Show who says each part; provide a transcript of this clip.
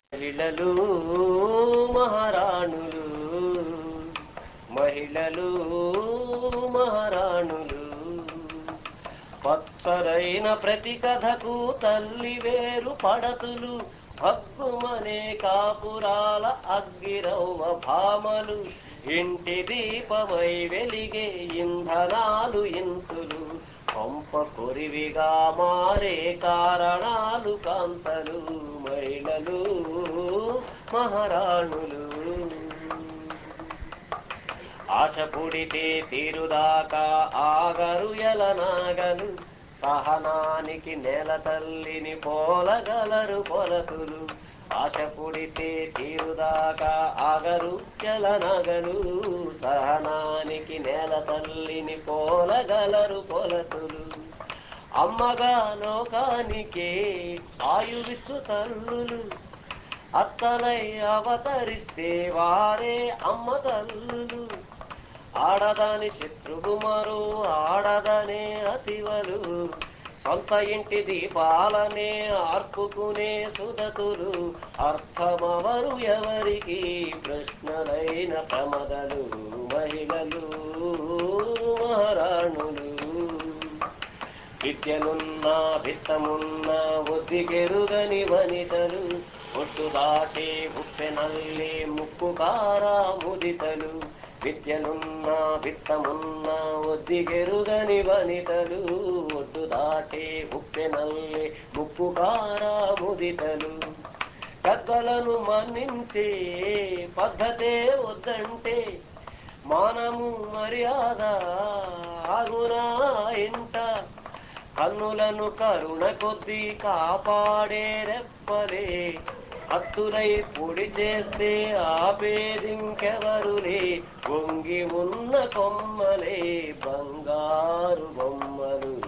Speaker 1: మహిళలు మహారాణులు మహిళలు మహారాణులు పచ్చరైన ప్రతి కథకు తల్లి వేరు పడతులు భగ్గుమనే కాపురాల అగ్గిరవ్వ భామలు ఇంటి దీపమై వెలిగే ఇంధనాలు ఇంతులు పంప కొరివిగా మారే కారణాలు కాంతలు మహిళలు మహారాణులు ఆశ పుడితే తీరుదాకా ఆగరు ఎలనాగలు సహనానికి నేల తల్లిని పోలగలరు పొలతులు ఆశ పుడితే తీరుదాకా ఆగరు ఎలనగలు సహనానికి నేల తల్లిని పోలగలరు పొలతులు అమ్మగా లోకానికే ఆయువిచ్చు తల్లులు అత్తలై అవతరిస్తే వారే అమ్మ తల్లులు ఆడదాని శత్రువు మరో ఆడదనే అతివలు సొంత ఇంటి దీపాలనే ఆర్పుకునే సుదతులు అర్థమవరు ఎవరికి ప్రశ్నలైన ప్రమదలు మహిళలు మహారాణులు విద్యనున్నా విత్తమున్నా ఒద్దిగెరుగని వనితలు ఒట్టు దాటే ఉప్పెనల్లే ముక్కు కారా ముదితలు విద్యనున్నా విత్తమున్నా ఒద్దిగెరుగని వనితలు ఒట్టు దాటే ఉప్పెనల్లే ముక్కు కారా ముదితలు పెద్దలను మన్నించే పద్ధతే వద్దంటే మానము మర్యాద ఆగునా ఇంట కన్నులను కరుణ కొద్ది కాపాడే రెప్పలే హత్తులై పొడి చేస్తే ఆపేదింకెవరులే వంగి ఉన్న కొమ్మలే బంగారు బొమ్మలు